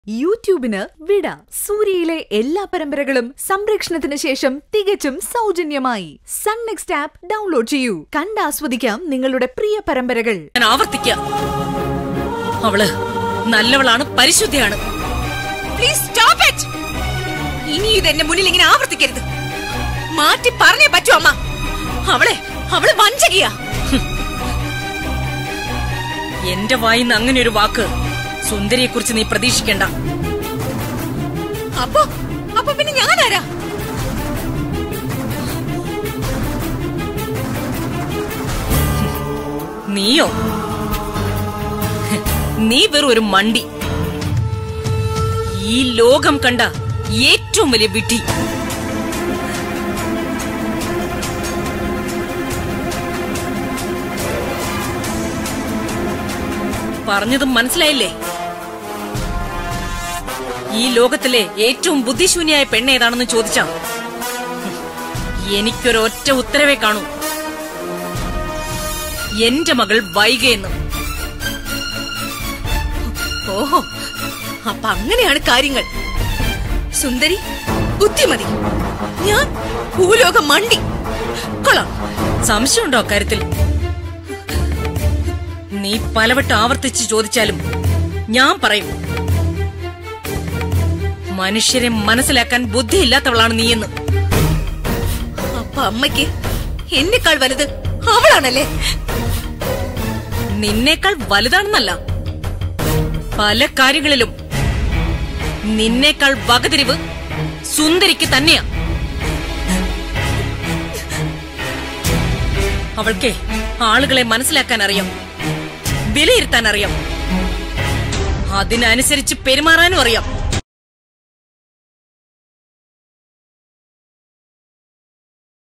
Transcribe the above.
യൂട്യൂബിന് വിട സൂര്യയിലെ എല്ലാ പരമ്പരകളും സംരക്ഷണത്തിന് ശേഷം തികച്ചും സൗജന്യമായി സൺ നെക്സ്റ്റ് ആപ്പ് ഡൗൺലോഡ് ചെയ്യൂ കണ്ടാസ്വദിക്കാം നിങ്ങളുടെ പ്രിയ പരമ്പരകൾ ഞാൻ ആവർത്തിക്കാം അവള് നല്ലവളാണ് പരിശുദ്ധിയാണ് പ്ലീസ് സ്റ്റോപ്പ് ഇറ്റ് ഇനി ഇത് എന്റെ മുന്നിൽ ഇങ്ങനെ ആവർത്തിക്കരുത് മാറ്റി പറഞ്ഞേ പറ്റൂ അമ്മ അവളെ അവള് വഞ്ചകിയാ എന്റെ വായിന്ന് അങ്ങനെ ഒരു വാക്ക് സുന്ദരിയെ കുറിച്ച് നീ പ്രതീക്ഷിക്കണ്ട അപ്പൊ അപ്പൊ പിന്നെ ഞാനാരാ നീയോ നീ വെറും ഒരു മണ്ടി ഈ ലോകം കണ്ട ഏറ്റവും വലിയ വിട്ടി പറഞ്ഞതും മനസ്സിലായില്ലേ ഈ ലോകത്തിലെ ഏറ്റവും ബുദ്ധിശൂന്യായ പെണ്ണ് ഏതാണെന്ന് ചോദിച്ചാ ഹും, എനിക്കൊരൊറ്റ ഉത്തരവേ കാണൂ എന്റെ മകൾ വൈകയെന്ന് ഓഹോ അപ്പൊ അങ്ങനെയാണ് കാര്യങ്ങൾ സുന്ദരി ബുദ്ധിമതി ഞാൻ ഭൂലോകം മണ്ടി കൊള്ളാം സംശയമുണ്ടോ അക്കാര്യത്തിൽ നീ പലവട്ടം ആവർത്തിച്ച് ചോദിച്ചാലും ഞാൻ പറയും മനുഷ്യരെ മനസ്സിലാക്കാൻ ബുദ്ധിയില്ലാത്തവളാണ് നീയെന്ന് അപ്പൊ അമ്മയ്ക്ക് എന്നെക്കാൾ വലുത് അവളാണല്ലേ നിന്നേക്കാൾ വലുതാണെന്നല്ല പല കാര്യങ്ങളിലും നിന്നേക്കാൾ വകതിരിവ് സുന്ദരിക്ക് തന്നെയാ അവൾക്ക് ആളുകളെ മനസ്സിലാക്കാൻ അറിയാം വിലയിരുത്താൻ അറിയാം അതിനനുസരിച്ച് പെരുമാറാനും അറിയാം